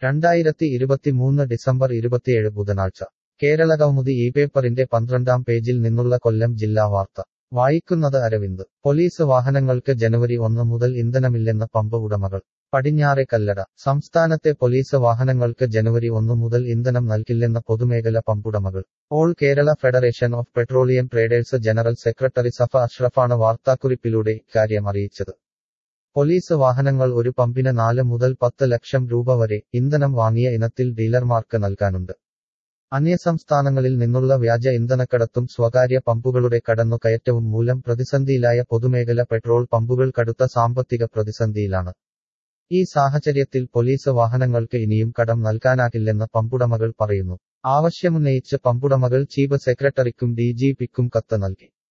രണ്ടായിരത്തി ഇരുപത്തിമൂന്ന് ഡിസംബർ ഇരുപത്തിയേഴ് ബുധനാഴ്ച കേരളകൗമുദി ഈ പേപ്പറിന്റെ പന്ത്രണ്ടാം പേജിൽ നിന്നുള്ള കൊല്ലം ജില്ലാ വാർത്ത വായിക്കുന്നത് അരവിന്ദ് പോലീസ് വാഹനങ്ങൾക്ക് ജനുവരി ഒന്ന് മുതൽ ഇന്ധനമില്ലെന്ന് പമ്പ് ഉടമകൾ പടിഞ്ഞാറെ കല്ലട സംസ്ഥാനത്തെ പോലീസ് വാഹനങ്ങൾക്ക് ജനുവരി ഒന്ന് മുതൽ ഇന്ധനം നൽകില്ലെന്ന് പൊതുമേഖല പമ്പുടമകൾ all Kerala federation of petroleum traders general secretary Safa അഷ്റഫാണ് വാർത്താക്കുറിപ്പിലൂടെ ഇക്കാര്യം അറിയിച്ചത് പോലീസ് വാഹനങ്ങൾ ഒരു പമ്പിന് നാല് മുതൽ പത്ത് ലക്ഷം രൂപ വരെ ഇന്ധനം വാങ്ങിയ ഇനത്തിൽ ഡീലർമാർക്ക് നൽകാനുണ്ട് അന്യസംസ്ഥാനങ്ങളിൽ നിന്നുള്ള വ്യാജ ഇന്ധനക്കടത്തും സ്വകാര്യ പമ്പുകളുടെ കടന്നുകയറ്റവും മൂലം പ്രതിസന്ധിയിലായ പൊതുമേഖല പെട്രോൾ പമ്പുകൾ കടുത്ത സാമ്പത്തിക പ്രതിസന്ധിയിലാണ് ഈ സാഹചര്യത്തിൽ പോലീസ് വാഹനങ്ങൾക്ക് ഇനിയും കടം നൽകാനാകില്ലെന്ന് പമ്പുടമകൾ പറയുന്നു ആവശ്യമുന്നയിച്ച് പമ്പുടമകൾ ചീഫ് സെക്രട്ടറിക്കും ഡി ജി പിക്കും കത്ത് നൽകി